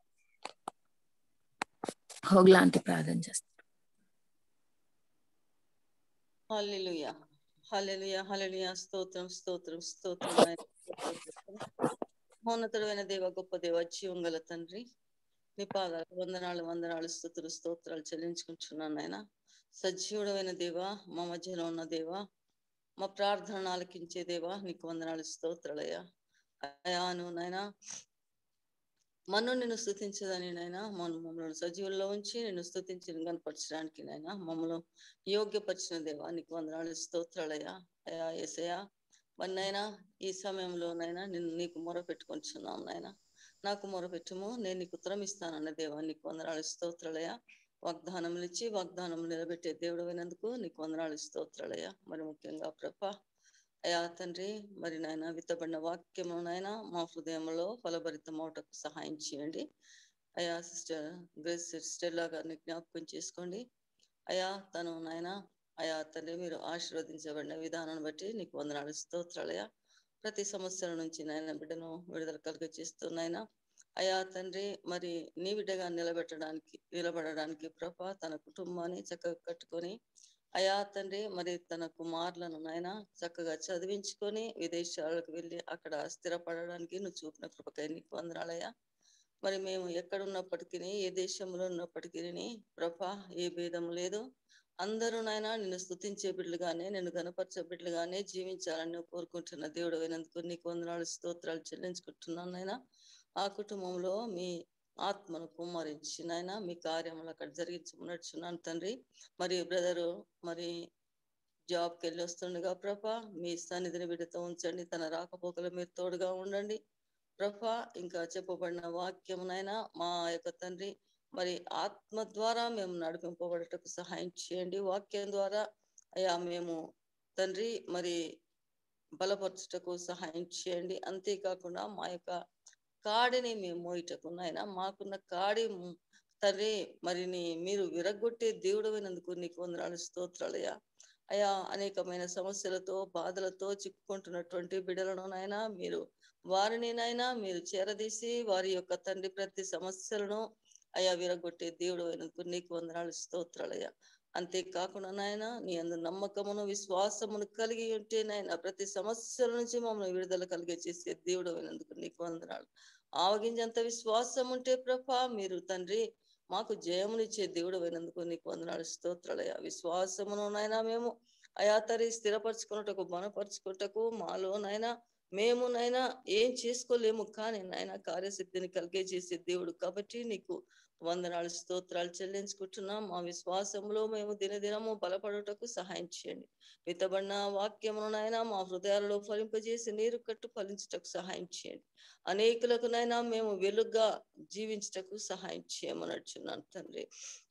హోగ్లాంటి ప్రార్థన చేస్తారు హల్లెలూయా హల్లెలూయా హల్లెలూయా స్తోత్రం స్తోత్రం స్తోత్రం మౌనతుడైన దేవ గొప్ప దేవ జీవం గల తండ్రి నీ పాదాలు వందనాలు వందనాలు స్థుతులు స్తోత్రాలు చెల్లించుకుంటున్నాను ఆయన సజీవుడమైన దేవ మా మధ్యలో ఉన్న దేవ మా ప్రార్థన ఆలకించే దేవ నీకు వందనాలు స్తోత్రాలయ్యా అయాను నాయన మన్ను నిన్ను స్థుతించదని నైనా మనం మమ్మల్ని సజీవుల్లో ఉంచి నిన్ను స్థుతించి కనపరచడానికి నైనా మమ్మల్ని యోగ్యపరిచిన దేవా నీకు వందనాలు స్తోత్రాలయ్యా అయా ఎసయా మన్నైనా ఈ సమయంలోనైనా నిన్ను నీకు మొర పెట్టుకొంచున్నాం నాయన నాకు మొర పెట్టుము నేను నీకు ఉత్తరం ఇస్తానన్న దేవా నీకు వందనాలు స్తోత్రాలయ్యా వాగ్దానములు ఇచ్చి వాగ్దానం నిలబెట్టే దేవుడు అయినందుకు నీకు వందనాలు స్తోత్రాలయ్యా మరి ముఖ్యంగా ప్రభ అయా తండ్రి మరి నాయన విత్తబడిన వాక్యము నాయన మా హృదయంలో ఫలభరితం అవటకు సహాయం చేయండి అయా సిస్టర్ గ్రేస్ సిస్టర్ లాగా జ్ఞాపకం చేసుకోండి అయా తను నాయన అయా తండ్రి మీరు ఆశీర్వదించబడిన విధానాన్ని బట్టి నీకు వందనాలు స్తోత్రాలయ్యా ప్రతి సమస్యల నుంచి నాయన బిడ్డను విడుదల కలుగ చేస్తున్నాయన అయా తండ్రి మరి నీ బిడ్డగా నిలబెట్టడానికి నిలబడడానికి ప్రభ తన కుటుంబాన్ని చక్కగా కట్టుకొని అయా తండ్రి మరి తన కుమారులను నాయన చక్కగా చదివించుకొని విదేశాలకు వెళ్ళి అక్కడ స్థిరపడడానికి నువ్వు చూపిన కృపకై నీకు వందనాలయ్యా మరి మేము ఎక్కడున్నప్పటికీ ఏ దేశంలో ఉన్నప్పటికీ ప్రభ ఏ భేదం లేదు అందరూ నాయన నిన్ను స్థుతించే బిడ్డలుగానే నిన్ను గనపరిచే బిడ్డలుగానే జీవించాలని నువ్వు కోరుకుంటున్న దేవుడు అయినందుకు నీకు వందనాలు స్తోత్రాలు చెల్లించుకుంటున్నాను నాయన ఆ కుటుంబంలో మీ ఆత్మను కుమ్మరించి నాయన మీ కార్యములు అక్కడ జరిగించమనొచ్చున్నాను తండ్రి మరి బ్రదరు మరి జాబ్కి వెళ్ళి వస్తుండగా ప్రభ మీ సన్నిధిని బిడ్డతో ఉంచండి తన రాకపోకలు మీరు తోడుగా ఉండండి ప్రభ ఇంకా చెప్పబడిన వాక్యమునైనా మా యొక్క తండ్రి మరి ఆత్మ ద్వారా మేము నడిపింపబడటకు సహాయం చేయండి వాక్యం ద్వారా అయ్యా మేము తండ్రి మరి బలపరచుటకు సహాయం చేయండి అంతేకాకుండా మా యొక్క కాడిని మేము మోయటకు నాయన మాకున్న కాడి తండ్రి మరి నీ మీరు విరగొట్టే దేవుడమైనందుకు నీకు వందనాలు స్తోత్రాలయ్యా అయా అనేకమైన సమస్యలతో బాధలతో చిక్కుకుంటున్నటువంటి బిడ్డలను నాయన మీరు వారిని నాయన మీరు చేరదీసి వారి యొక్క తండ్రి ప్రతి సమస్యలను అయా విరగొట్టే దేవుడు అయినందుకు నీకు వందనాలు స్తోత్రాలయ్యా అంతేకాకుండా నాయన నీ అందు నమ్మకమును విశ్వాసమును కలిగి ఉంటే నాయన ప్రతి సమస్యల నుంచి మమ్మల్ని విడుదల కలిగే చేసే దేవుడు అయినందుకు నీకు వందనాలు ఆవగింజంత విశ్వాసం ఉంటే ప్రభ మీరు తండ్రి మాకు జయమునిచ్చే దేవుడు అయినందుకు నీకు వందనాలు స్తోత్రాలయ్యా విశ్వాసమును నాయన మేము అయా తరి స్థిరపరచుకున్నటకు బలపరచుకున్నటకు మాలో నాయన మేము నైనా ఏం చేసుకోలేము కానీ నాయన కార్యసిద్ధిని కలిగే చేసే దేవుడు కాబట్టి నీకు వందనాలు స్తోత్రాలు చెల్లించుకుంటున్నాం మా విశ్వాసంలో మేము దినదినము బలపడుటకు సహాయం చేయండి విత్తబడిన వాక్యమును నాయన మా హృదయాలలో ఫలింపజేసి నీరు కట్టు ఫలించుటకు సహాయం చేయండి అనేకులకు నైనా మేము వెలుగ్గా జీవించుటకు సహాయం చేయమనొచ్చున్నాను తండ్రి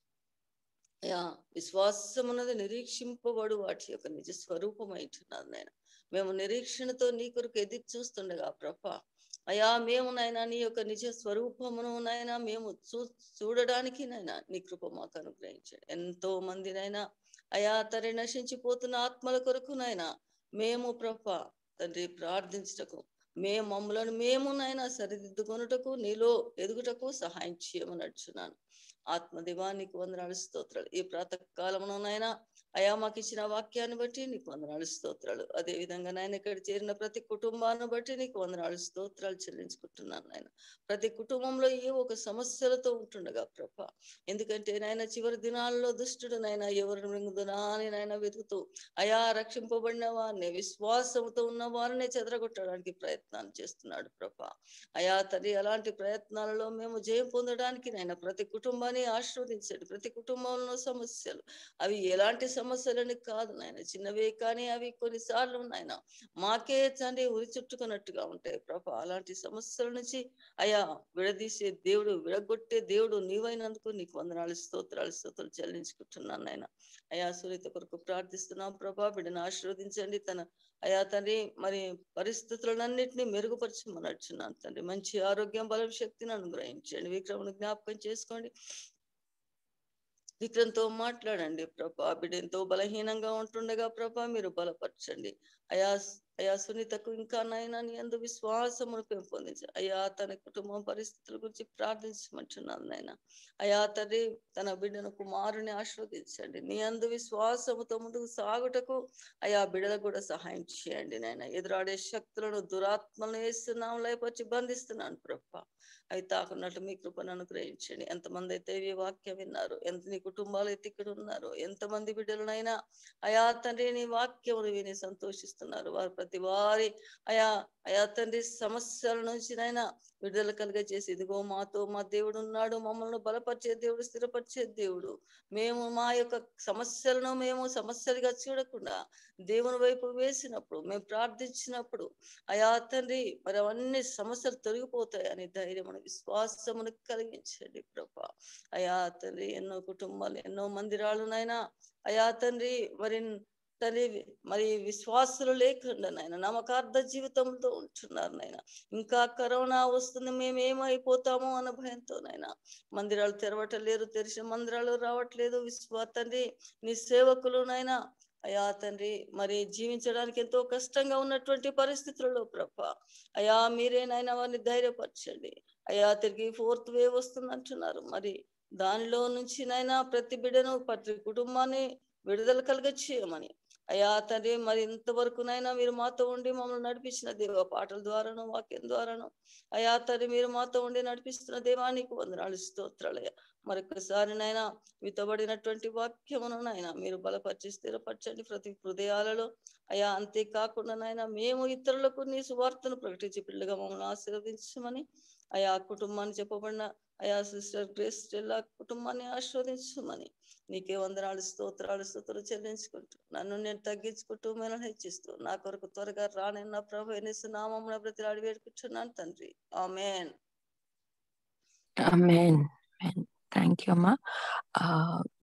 అయా విశ్వాసం అన్నది నిరీక్షింపబడు వాటి యొక్క నిజ స్వరూపమైంటున్నది నాయన మేము నిరీక్షణతో నీ కొరకు ఎదురు చూస్తుండగా ప్రభ అయా మేము నాయన నీ యొక్క నిజ స్వరూపమును నాయన మేము చూ చూడడానికి నాయన నీ కృప మాకు అనుగ్రహించండి ఎంతో మంది నాయన అయా తరి నశించిపోతున్న ఆత్మల కొరకు నాయన మేము ప్రభ తండ్రి ప్రార్థించటకు మేము మమ్మలను మేము నాయన సరిదిద్దుకొనుటకు నీలో ఎదుగుటకు సహాయం చేయమని నడుచున్నాను ఆత్మదివా నీకు వందనాలు స్తోత్రాలు ఈ ప్రాతకాలమును నాయన అయా మాకు ఇచ్చిన వాక్యాన్ని బట్టి నీకు వందనాలు స్తోత్రాలు అదే విధంగా నాయన ఇక్కడ చేరిన ప్రతి కుటుంబాన్ని బట్టి నీకు వందనాలు స్తోత్రాలు చెల్లించుకుంటున్నాను నాయన ప్రతి కుటుంబంలో ఏ ఒక సమస్యలతో ఉంటుండగా ప్రభ ఎందుకంటే నాయన చివరి దినాల్లో దుష్టుడు నాయన ఎవరు మృంగుదునా అని నాయన వెతుకుతూ అయా రక్షింపబడిన వారిని విశ్వాసంతో ఉన్న వారిని చెదరగొట్టడానికి ప్రయత్నాలు చేస్తున్నాడు ప్రభ అయా తల్లి అలాంటి ప్రయత్నాలలో మేము జయం పొందడానికి నాయన ప్రతి కుటుంబాన్ని ఆశీర్వదించండి ప్రతి కుటుంబంలో సమస్యలు అవి ఎలాంటి సమస్యలని కాదు నాయన చిన్నవే కానీ అవి కొన్నిసార్లు నాయన మాకే తండ్రి ఉరి చుట్టుకున్నట్టుగా ఉంటాయి ప్రభ అలాంటి సమస్యల నుంచి అయా విడదీసే దేవుడు విడగొట్టే దేవుడు నీవైనందుకు నీకు వందనాలు స్తోత్రాలు స్తోత్రాలు చెల్లించుకుంటున్నాను నాయన అయా సునీత కొరకు ప్రార్థిస్తున్నాం ప్రభా బిడ్డను ఆశీర్వదించండి తన అయా తండ్రి మరి పరిస్థితులన్నింటినీ మెరుగుపరచమనొచ్చున్నాను తండ్రి మంచి ఆరోగ్యం బలం శక్తిని అనుగ్రహించండి విక్రమను జ్ఞాపకం చేసుకోండి విక్రంతో మాట్లాడండి ప్రభా బిడ్డ ఎంతో బలహీనంగా ఉంటుండగా ప్రభా మీరు బలపరచండి అయా అయా సునీతకు ఇంకా నాయన నీ అందు విశ్వాసమును పెంపొందించు అయా తన కుటుంబం పరిస్థితుల గురించి ప్రార్థించమంటున్నాను నాయన అయా తండ్రి తన బిడ్డను కుమారుని ఆశీర్వదించండి నీ అందు విశ్వాసముతో ముందుకు సాగుటకు అయా బిడ్డలకు కూడా సహాయం చేయండి నాయన ఎదురాడే శక్తులను దురాత్మలను వేస్తున్నాం లేపొచ్చి బంధిస్తున్నాను ప్రభ అవి తాకున్నట్లు మీ కృపను అనుగ్రహించండి ఎంతమంది అయితే ఈ వాక్యం విన్నారు ఎంత నీ కుటుంబాలు అయితే ఇక్కడ ఉన్నారు ఎంతమంది బిడ్డలనైనా అయా తండ్రి నీ వాక్యమును విని సంతోషిస్తున్నారు వారు ప్రతి వారి అయా అయా తండ్రి సమస్యల నుంచి నైనా విడుదల కలిగజేసి ఇదిగో మాతో మా దేవుడు ఉన్నాడు మమ్మల్ని బలపరిచే దేవుడు స్థిరపరిచే దేవుడు మేము మా యొక్క సమస్యలను మేము సమస్యలుగా చూడకుండా దేవుని వైపు వేసినప్పుడు మేము ప్రార్థించినప్పుడు అయా తండ్రి మరి అవన్నీ సమస్యలు తొలగిపోతాయని ధైర్యం విశ్వాసమును కలిగించండి ప్రభా అయా తండ్రి ఎన్నో కుటుంబాలు ఎన్నో మందిరాలునైనా అయా తండ్రి మరి తండ్రి మరి విశ్వాసులు లేకుండా నాయన నమ్మకార్థ జీవితంతో ఉంటున్నారు నాయన ఇంకా కరోనా వస్తుంది మేము ఏమైపోతామో అన్న భయంతో నాయన మందిరాలు తెరవటలేరు తెరిచిన మందిరాలు రావట్లేదు విశ్వా తండ్రి నీ సేవకులు నాయన అయా తండ్రి మరి జీవించడానికి ఎంతో కష్టంగా ఉన్నటువంటి పరిస్థితులలో ప్రభ అయా మీరే నాయన వారిని ధైర్యపరచండి అయా తిరిగి ఫోర్త్ వేవ్ వస్తుంది అంటున్నారు మరి దానిలో నుంచి నైనా ప్రతి బిడ్డను ప్రతి కుటుంబాన్ని విడుదల కలుగ చేయమని అయా తండ్రి మరి ఇంతవరకునైనా మీరు మాతో ఉండి మమ్మల్ని నడిపించిన దేవ పాటల ద్వారాను వాక్యం ద్వారాను అయా తండ్రి మీరు మాతో ఉండి నడిపిస్తున్న దేవానికి వందనాలు స్తోత్రాలయ్యా మరొకసారి నైనా వితబడినటువంటి వాక్యమును నాయన మీరు బలపరిచి స్థిరపరచండి ప్రతి హృదయాలలో అయా అంతేకాకుండా నాయన మేము ఇతరులకు నీ సువార్తను ప్రకటించి పిల్లగా మమ్మల్ని ఆశీర్వదించమని అయా కుటుంబాన్ని చెప్పబడిన అయా సిస్టర్ గ్రేస్ స్టెల్లా కుటుంబాన్ని ఆశీర్వదించమని నీకే వందనాలు స్తోత్రాలు స్తోత్రాలు చెల్లించుకుంటూ నన్ను నేను తగ్గించుకుంటూ మేము హెచ్చిస్తూ నా కొరకు త్వరగా రానన్న ప్రభు ఎనిసు నామమున ప్రతి అడిగి వేడుకుంటున్నాను తండ్రి ఆమెన్ ఆమెన్ థ్యాంక్ యూ అమ్మా ఆ